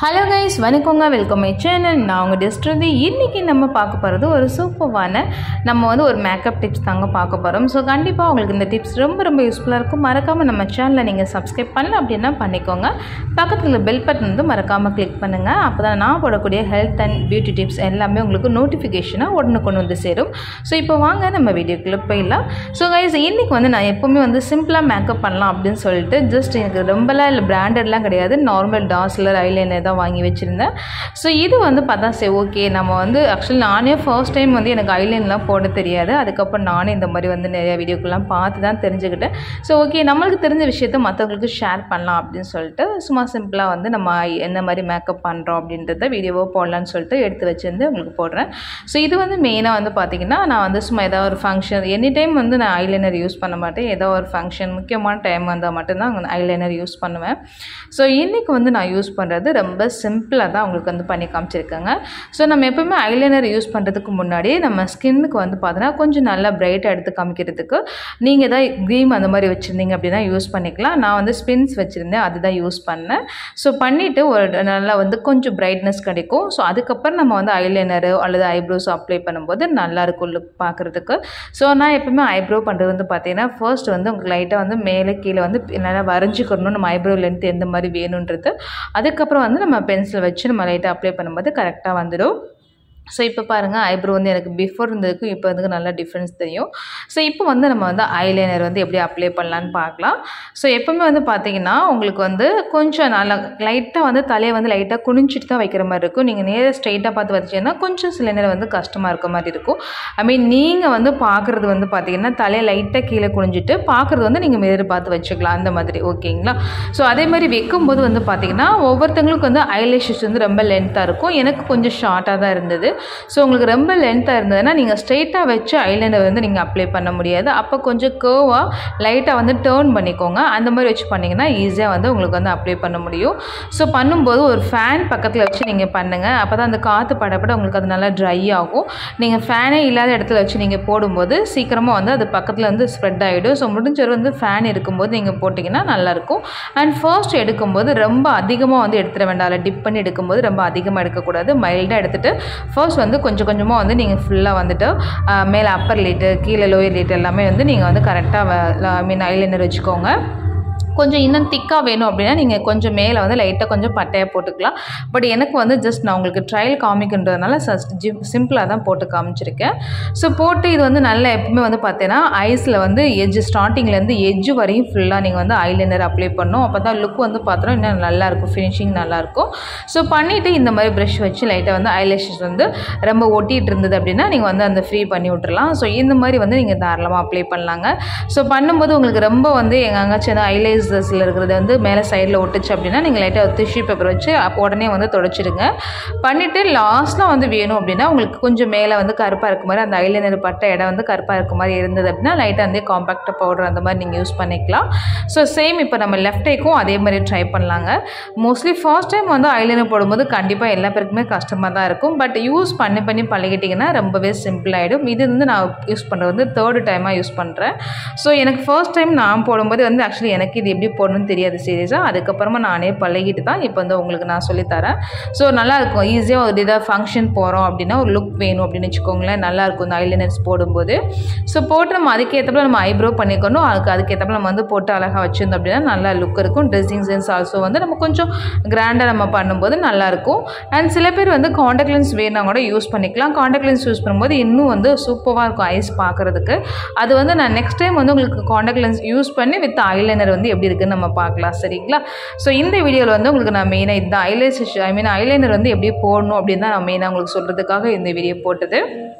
hello guys வணக்கங்க welcome my channel நான் உங்கள் டிஸ்ட்ரதி இன்றைக்கி நம்ம பார்க்க போகிறது ஒரு சூப்பர்வான நம்ம வந்து ஒரு மேக்கப் டிப்ஸ் தாங்க பார்க்க போகிறோம் ஸோ கண்டிப்பாக உங்களுக்கு இந்த டிப்ஸ் ரொம்ப ரொம்ப யூஸ்ஃபுல்லாக இருக்கும் மறக்காமல் நம்ம சேனலை நீங்கள் சப்ஸ்கிரைப் பண்ணல அப்படின்னா பண்ணிக்கோங்க பக்கத்தில் பெல் பட்டன் வந்து மறக்காமல் கிளிக் பண்ணுங்கள் அப்போ தான் நான் போடக்கூடிய ஹெல்த் அண்ட் பியூட்டி டிப்ஸ் எல்லாமே உங்களுக்கு நோட்டிஃபிகேஷனாக உடனே கொண்டு வந்து சேரும் ஸோ இப்போ வாங்க நம்ம வீடியோக்குள்ளே போயிடலாம் ஸோ கைஸ் இன்றைக்கி வந்து நான் எப்போவுமே வந்து சிம்பிளாக மேக்கப் பண்ணலாம் அப்படின்னு சொல்லிட்டு ஜஸ்ட் எனக்கு ரொம்பலாம் இல்லை பிராண்டட்லாம் கிடையாது நார்மல் டாஸ்லர் ஐலைனர் தான் வாங்கி வச்சுருந்தேன் ஸோ இது வந்து பார்த்தா சரி ஓகே நம்ம வந்து ஆக்சுவலி நானே ஃபர்ஸ்ட் டைம் வந்து எனக்கு ஐலைன்லாம் போட தெரியாது அதுக்கப்புறம் நானே இந்த மாதிரி வந்து நிறைய வீடியோக்கெல்லாம் பார்த்து தான் தெரிஞ்சுக்கிட்டேன் ஸோ ஓகே நம்மளுக்கு தெரிஞ்ச விஷயத்த மற்றவங்களுக்கு ஷேர் பண்ணலாம் அப்படின்னு சொல்லிட்டு சும்மா சிம்பிளாக வந்து நம்ம என்ன மாதிரி மேக்கப் பண்ணுறோம் அப்படின்றத வீடியோவோ போடலான்னு சொல்லிட்டு எடுத்து வச்சிருந்து உங்களுக்கு போடுறேன் ஸோ இது வந்து மெயினாக வந்து பார்த்திங்கன்னா நான் வந்து சும்மா ஏதாவது ஒரு ஃபங்க்ஷன் எனி டைம் வந்து நான் ஐலைனர் யூஸ் பண்ண மாட்டேன் ஏதோ ஒரு ஃபங்க்ஷன் முக்கியமான டைம் வந்தால் மட்டும்தான் ஐலைனர் யூஸ் பண்ணுவேன் ஸோ இன்றைக்கி வந்து நான் யூஸ் பண்ணுறது ரொம்ப சிம்பிளாக தான் உங்களுக்கு வந்து பண்ணி காமிச்சிருக்கேங்க ஸோ நம்ம எப்பவுமே ஐலைனர் யூஸ் பண்ணுறதுக்கு முன்னாடி நம்ம ஸ்கின்னுக்கு வந்து பார்த்தோன்னா கொஞ்சம் நல்லா பிரைட்டாக எடுத்து காமிக்கிறதுக்கு நீங்கள் ஏதாவது க்ரீம் அந்த மாதிரி வச்சுருந்தீங்க அப்படின்னா யூஸ் பண்ணிக்கலாம் நான் வந்து ஸ்பின்ஸ் வச்சுருந்தேன் அதுதான் யூஸ் பண்ணேன் ஸோ பண்ணிவிட்டு ஒரு நல்லா வந்து கொஞ்சம் பிரைட்னஸ் கிடைக்கும் ஸோ அதுக்கப்புறம் நம்ம வந்து ஐலைனரு அல்லது ஐப்ரோஸ் அப்ளை பண்ணும்போது நல்லாயிருக்கும் லுக் பார்க்குறதுக்கு ஸோ நான் எப்பவுமே ஐப்ரோ பண்ணுறது வந்து பார்த்தீங்கன்னா ஃபர்ஸ்ட் வந்து உங்களுக்கு லைட்டாக வந்து மேலே கீழே வந்து நல்லா வரைஞ்சிக்கணும் நம்ம ஐப்ரோ லென்த் எந்த மாதிரி வேணுன்றது அதுக்கப்புறம் வந்து நம்ம பென்சில் வச்சு நம்ம லைட்டாக அப்ளை பண்ணும்போது கரெக்டாக வந்துடும் ஸோ இப்போ பாருங்கள் ஐப்ரோ வந்து எனக்கு பிஃபோர் இருந்ததுக்கும் இப்போ வந்து நல்லா டிஃப்ரென்ஸ் தெரியும் ஸோ இப்போ வந்து நம்ம வந்து ஐலைனர் வந்து எப்படி அப்ளை பண்ணலான்னு பார்க்கலாம் ஸோ எப்போவுமே வந்து பார்த்தீங்கன்னா உங்களுக்கு வந்து கொஞ்சம் நல்லா லைட்டாக வந்து தலையை வந்து லைட்டாக குனிஞ்சிட்டு தான் வைக்கிற மாதிரி இருக்கும் நீங்கள் நேராக ஸ்ட்ரைட்டாக பார்த்து வச்சீங்கன்னா கொஞ்சம் சில நேரம் வந்து கஷ்டமாக இருக்க மாதிரி இருக்கும் ஐ மீன் நீங்கள் வந்து பார்க்குறது வந்து பார்த்தீங்கன்னா தலையை லைட்டாக கீழே குனிஞ்சிட்டு பார்க்குறது வந்து நீங்கள் மிரர் பார்த்து வச்சுக்கலாம் அந்த மாதிரி ஓகேங்களா ஸோ அதே மாதிரி வைக்கும்போது வந்து பார்த்தீங்கன்னா ஒவ்வொருத்தவங்களுக்கு வந்து ஐலேஷஸ் வந்து ரொம்ப லென்த்தாக இருக்கும் எனக்கு கொஞ்சம் ஷார்ட்டாக தான் இருந்தது ஸோ உங்களுக்கு ரொம்ப லென்த்தாக இருந்ததுன்னா நீங்கள் ஸ்ட்ரெயிட்டாக வச்சு ஐலைனர் வந்து நீங்கள் அப்ளை பண்ண முடியாது அப்போ கொஞ்சம் கேர்வாக லைட்டாக வந்து டேர்ன் பண்ணிக்கோங்க அந்த மாதிரி வச்சு பண்ணிங்கன்னா ஈஸியாக வந்து உங்களுக்கு வந்து அப்ளை பண்ண முடியும் ஸோ பண்ணும்போது ஒரு ஃபேன் பக்கத்தில் வச்சு நீங்கள் பண்ணுங்கள் அப்போ தான் அந்த காற்று படப்பட உங்களுக்கு அது நல்லா ட்ரை ஆகும் நீங்கள் ஃபேனே இல்லாத இடத்துல வச்சு நீங்கள் போடும்போது சீக்கிரமாக வந்து அது பக்கத்தில் வந்து ஸ்ப்ரெட் ஆகிடும் ஸோ முடிஞ்ச வந்து ஃபேன் இருக்கும்போது நீங்கள் போட்டிங்கன்னா நல்லாயிருக்கும் அண்ட் ஃபர்ஸ்ட் எடுக்கும்போது ரொம்ப அதிகமாக வந்து எடுத்துட வேண்டாம் அதில் டிப் பண்ணி எடுக்கும்போது ரொம்ப அதிகமாக எடுக்கக்கூடாது மைல்டாக எடுத்துகிட்டு ஃபர்ஸ்ட் வந்து கொஞ்சம் கொஞ்சமாக வந்து நீங்கள் ஃபுல்லாக வந்துட்டு மேலே அப்பர் லைட்டு கீழே லோயர் லைட் எல்லாமே வந்து நீங்கள் வந்து கரெக்டாக ஐ மீன் ஐலைனர் வச்சுக்கோங்க கொஞ்சம் இன்னும் திக்காக வேணும் அப்படின்னா நீங்கள் கொஞ்சம் மேலே வந்து லைட்டாக கொஞ்சம் பட்டையாக போட்டுக்கலாம் பட் எனக்கு வந்து ஜஸ்ட் நான் உங்களுக்கு ட்ரையல் காமிக்கின்றதுனால ஜிம் சிம்பிளாக தான் போட்டு காமிச்சிருக்கேன் ஸோ போட்டு இது வந்து நல்லா எப்பவுமே வந்து பார்த்தீங்கன்னா ஐஸில் வந்து எஜ்ஜு ஸ்டார்டிங்லேருந்து எஜ்ஜு வரையும் ஃபுல்லாக நீங்கள் வந்து ஐலைனர் அப்ளை பண்ணணும் அப்போ தான் லுக் வந்து பார்த்தோன்னா இன்னும் நல்லாயிருக்கும் ஃபினிஷிங் நல்லாயிருக்கும் ஸோ பண்ணிவிட்டு இந்த மாதிரி ப்ரஷ் வச்சு லைட்டாக வந்து ஐலேஷஸ் வந்து ரொம்ப ஒட்டிகிட்டு இருந்தது அப்படின்னா நீங்கள் வந்து அந்த ஃப்ரீ பண்ணி விட்டுறலாம் ஸோ இந்த மாதிரி வந்து நீங்கள் தாராளமாக அப்ளை பண்ணலாங்க ஸோ பண்ணும்போது உங்களுக்கு ரொம்ப வந்து எங்கேயாச்சும் வந்து ஐலேஸ் ட்ரெஸ்ஸில் இருக்கிறது வந்து மேலே சைடில் ஒட்டுச்சு அப்படின்னா நீங்கள் லைட்டாக டிஷ்யூ பேப்பர் வச்சு அப்போ உடனே வந்து தொடச்சிடுங்க பண்ணிவிட்டு லாஸ்ட்டில் வந்து வேணும் அப்படின்னா உங்களுக்கு கொஞ்சம் மேலே வந்து கருப்பாக இருக்க மாதிரி அந்த ஐலைனர் பட்ட இடம் வந்து கருப்பாக இருக்க மாதிரி இருந்தது அப்படின்னா லைட்டாக வந்து காம்பேக்டாக பவுடர் அந்த மாதிரி நீங்கள் யூஸ் பண்ணிக்கலாம் ஸோ சேம் இப்போ நம்ம லெஃப்ட் ஐக்கும் அதே மாதிரி ட்ரை பண்ணலாங்க மோஸ்ட்லி ஃபர்ஸ்ட் டைம் வந்து ஐலைனர் போடும்போது கண்டிப்பாக எல்லா பேருக்குமே கஷ்டமாக தான் இருக்கும் பட் யூஸ் பண்ணி பண்ணி பழகிட்டிங்கன்னா ரொம்பவே சிம்பிள் ஆகிடும் இது வந்து நான் யூஸ் பண்ணுறது வந்து தேர்டு டைமாக யூஸ் பண்ணுறேன் ஸோ எனக்கு ஃபர்ஸ்ட் டைம் நான் போடும்போது வந்து ஆக்சுவலி எனக்கு இது எப்படி போடணும்னு தெரியாது சீரியஸாக அதுக்கப்புறமா நானே பழகிட்டு தான் இப்போ வந்து உங்களுக்கு நான் சொல்லித்தரேன் ஸோ நல்லாயிருக்கும் ஈஸியாக ஒரு இதாக ஃபங்க்ஷன் போகிறோம் அப்படின்னா ஒரு லுக் வேணும் அப்படின்னு வச்சுக்கோங்களேன் நல்லாயிருக்கும் இந்த ஐலைனர்ஸ் போடும்போது ஸோ போட்டு நம்ம அதுக்கேற்றப்பல நம்ம ஐப்ரோ பண்ணிக்கணும் அதுக்கு அதுக்கேற்றப்பல நம்ம வந்து போட்டு அழகாக வச்சுருந்தோம் அப்படின்னா நல்லா லுக் இருக்கும் ட்ரெஸ்ஸிங் சென்ஸ் ஆல்சோ வந்து நம்ம கொஞ்சம் கிராண்டாக நம்ம பண்ணும்போது நல்லாயிருக்கும் அண்ட் சில பேர் வந்து காண்டாக்ட் லென்ஸ் வேணா கூட யூஸ் பண்ணிக்கலாம் காண்டாக்ட் லென்ஸ் யூஸ் பண்ணும்போது இன்னும் வந்து சூப்பராக இருக்கும் ஐஸ் பார்க்குறதுக்கு அது வந்து நான் நெக்ஸ்ட் டைம் வந்து உங்களுக்கு காண்டாக்ட் லென்ஸ் யூஸ் பண்ணி வித் ஐலைனர் வந்து எப்படி இருக்குன்னு நம்ம பார்க்கலாம் சரிங்களா ஸோ இந்த வீடியோவில் வந்து உங்களுக்கு நான் மெயினாக இதுதான் ஐலைஸ் ஐ மீன் ஐலைனர் வந்து எப்படி போடணும் அப்படின்னு தான் நான் மெயினாக உங்களுக்கு சொல்கிறதுக்காக இந்த வீடியோ போட்டது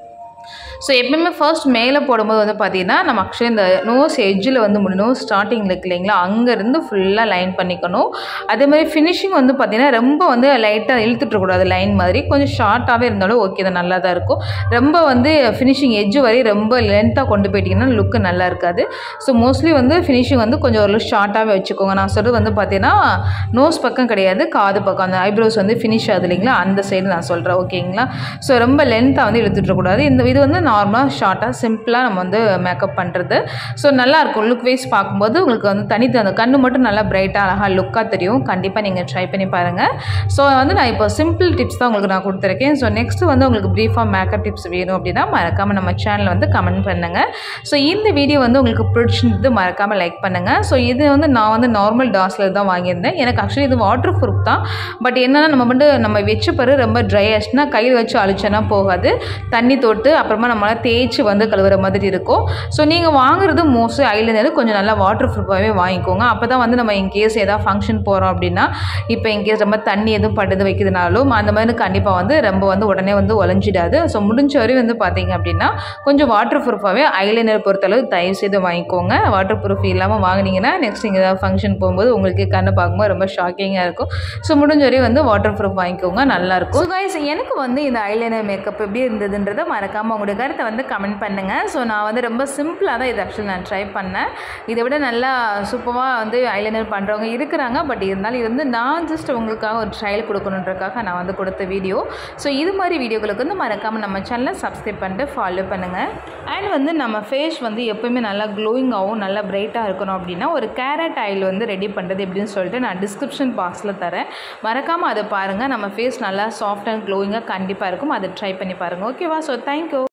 ஸோ எப்பயுமே ஃபர்ஸ்ட் மேலே போடும்போது வந்து பார்த்தீங்கன்னா நம்ம ஆக்சுவலி இந்த நோஸ் எட்ஜில் வந்து நோஸ் ஸ்டார்டிங்கில் இருக்கு இல்லைங்களா அங்கேருந்து ஃபுல்லாக லைன் பண்ணிக்கணும் அதே மாதிரி ஃபினிஷிங் வந்து பார்த்தீங்கன்னா ரொம்ப வந்து லைட்டாக இழுத்துட்ருக்கூடாது லைன் மாதிரி கொஞ்சம் ஷார்ட்டாகவே இருந்தாலும் ஓகே தான் நல்லா தான் இருக்கும் ரொம்ப வந்து ஃபினிஷிங் எட்ஜு வரை ரொம்ப லென்த்தாக கொண்டு போயிட்டிங்கன்னா லுக்கு நல்லா இருக்காது ஸோ மோஸ்ட்லி வந்து ஃபினிஷிங் வந்து கொஞ்சம் ஒரு ஷார்ட்டாகவே வச்சுக்கோங்க நான் சொல்கிறது வந்து பார்த்தீங்கன்னா நோஸ் பக்கம் கிடையாது காது பக்கம் அந்த ஐப்ரோஸ் வந்து ஃபினிஷ் ஆகுது இல்லைங்களா அந்த சைடு நான் சொல்கிறேன் ஓகேங்களா ஸோ ரொம்ப லென்த்தாக வந்து இழுத்துட்ருக்கூடாது இந்த இது வந்து நார்மலாக ஷார்ட்டாக சிம்பிளாக நம்ம வந்து மேக்கப் பண்ணுறது ஸோ நல்லாயிருக்கும் லுக் வைஸ் பார்க்கும்போது உங்களுக்கு வந்து தனித்து அந்த கண்ணு மட்டும் நல்லா பிரைட்டாக அழகாக லுக்காக தெரியும் கண்டிப்பாக நீங்கள் ட்ரை பண்ணி பாருங்கள் ஸோ வந்து நான் இப்போ சிம்பிள் டிப்ஸ் தான் உங்களுக்கு நான் கொடுத்துருக்கேன் ஸோ நெக்ஸ்ட் வந்து உங்களுக்கு ப்ரீஃபாக மேக்கப் டிப்ஸ் வேணும் அப்படின்னா மறக்காமல் நம்ம சேனலில் வந்து கமெண்ட் பண்ணுங்கள் ஸோ இந்த வீடியோ வந்து உங்களுக்கு பிடிச்சிருந்தது மறக்காமல் லைக் பண்ணுங்கள் ஸோ இது வந்து நான் வந்து நார்மல் டாஸில் தான் வாங்கியிருந்தேன் எனக்கு ஆக்சுவலி இது வாட்டர் ப்ரூஃப் தான் பட் என்னென்னா நம்ம வந்து நம்ம வச்ச பிறகு ரொம்ப ட்ரை ஆச்சுன்னா கையில் வச்சு அழிச்சோன்னா போகாது தண்ணி தொட்டு அப்புறமா நம்மளால் தேய்ச்சி வந்து கழுவுற மாதிரி இருக்கும் ஸோ நீங்கள் வாங்குறது மோஸ்ட்லி ஐலேருந்து கொஞ்சம் நல்லா வாட்டர் ப்ரூஃபாகவே வாங்கிக்கோங்க அப்போ தான் வந்து நம்ம இன்கேஸ் ஏதாவது ஃபங்க்ஷன் போகிறோம் அப்படின்னா இப்போ இன்கேஸ் ரொம்ப தண்ணி எதுவும் படுது வைக்கிறதுனாலும் அந்த மாதிரி கண்டிப்பாக வந்து ரொம்ப வந்து உடனே வந்து உழைஞ்சிடாது ஸோ முடிஞ்ச வரையும் வந்து பார்த்தீங்க அப்படின்னா கொஞ்சம் வாட்டர் ப்ரூஃபாகவே ஐலைனர் பொறுத்தளவு தயவு செய்து வாங்கிக்கோங்க வாட்டர் ப்ரூஃப் இல்லாமல் வாங்கினீங்கன்னா நெக்ஸ்ட் நீங்கள் ஏதாவது ஃபங்க்ஷன் போகும்போது உங்களுக்கு கண்ணை பார்க்கும்போது ரொம்ப ஷாக்கிங்காக இருக்கும் ஸோ முடிஞ்ச வரையும் வந்து வாட்டர் ப்ரூஃப் வாங்கிக்கோங்க நல்லாயிருக்கும் ஸோ கைஸ் எனக்கு வந்து இந்த ஐலைனர் மேக்கப் எப்படி இருந்ததுன்றதை மறக்காமல் உங்களுடைய கருத்தை வந்து கமெண்ட் பண்ணுங்கள் ஸோ நான் வந்து ரொம்ப சிம்பிளாக தான் இது ஆக்சுவலி நான் ட்ரை பண்ணேன் இதை விட நல்லா சூப்பராக வந்து ஐலைனர் பண்ணுறவங்க இருக்கிறாங்க பட் இருந்தாலும் இது வந்து நான் ஜஸ்ட் உங்களுக்காக ஒரு ட்ரையல் கொடுக்கணுன்றக்காக நான் வந்து கொடுத்த வீடியோ ஸோ இது மாதிரி வீடியோக்களுக்கு வந்து மறக்காமல் நம்ம சேனலை சப்ஸ்கிரைப் பண்ணிட்டு ஃபாலோ பண்ணுங்கள் அண்ட் வந்து நம்ம ஃபேஸ் வந்து எப்போயுமே நல்லா க்ளோயிங்காகவும் நல்லா பிரைட்டாக இருக்கணும் அப்படின்னா ஒரு கேரட் ஆயில் வந்து ரெடி பண்ணுறது எப்படின்னு சொல்லிட்டு நான் டிஸ்கிரிப்ஷன் பாக்ஸில் தரேன் மறக்காமல் அதை பாருங்கள் நம்ம ஃபேஸ் நல்லா சாஃப்ட் அண்ட் க்ளோயிங்காக கண்டிப்பாக இருக்கும் அதை ட்ரை பண்ணி பாருங்கள் ஓகேவா ஸோ தேங்க்யூ